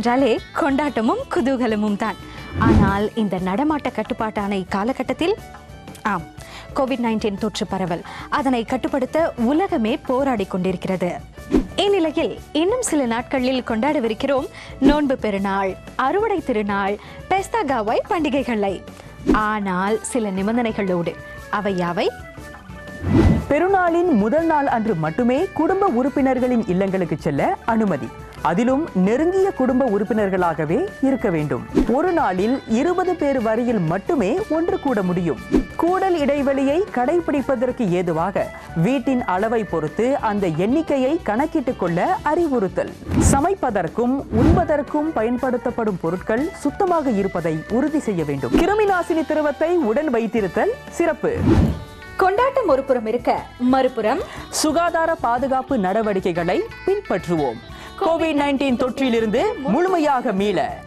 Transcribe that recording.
என்றாலே கொண்டாட்டமும் குதூகலமும் தான் ஆனால் இந்த நடமாட்ட கட்டுப்பாட்டான இக்காலகட்டத்தில் ஆம் கோவிட் நைன்டீன் தொற்று பரவல் அதனை கட்டுப்படுத்த உலகமே போராடி கொண்டிருக்கிறது இந்நிலையில் இன்னும் சில நாட்களில் கொண்டாடவிருக்கிறோம் நோன்பு பெருநாள் அறுவடை திருநாள் பெஸ்தாகாவாய் பண்டிகைகளை ஆனால் சில நிபந்தனைகளோடு அவை யாவை பெருநாளின் முதல் நாள் அன்று மட்டுமே குடும்ப உறுப்பினர்களின் இல்லங்களுக்கு செல்ல அனுமதி அதிலும் நெருங்கிய குடும்ப உறுப்பினர்களாகவே இருக்க வேண்டும் ஒரு நாளில் இருபது பேர் வரையில் மட்டுமே ஒன்று கூட முடியும் கூடல் இடைவெளியை கடைபிடிப்பதற்கு ஏதுவாக வீட்டின் அளவை பொறுத்து அந்த எண்ணிக்கையை கணக்கிட்டுக் கொள்ள அறிவுறுத்தல் சமைப்பதற்கும் உண்பதற்கும் பயன்படுத்தப்படும் பொருட்கள் சுத்தமாக இருப்பதை உறுதி செய்ய வேண்டும் கிருமிநாசினி திரவத்தை உடன் வைத்திருத்தல் சிறப்பு கொண்டாட்டம் ஒரு புறம் இருக்க மறுபுறம் சுகாதார பாதுகாப்பு நடவடிக்கைகளை பின்பற்றுவோம் கோவிட் நைன்டீன் தொற்றிலிருந்து முழுமையாக மீள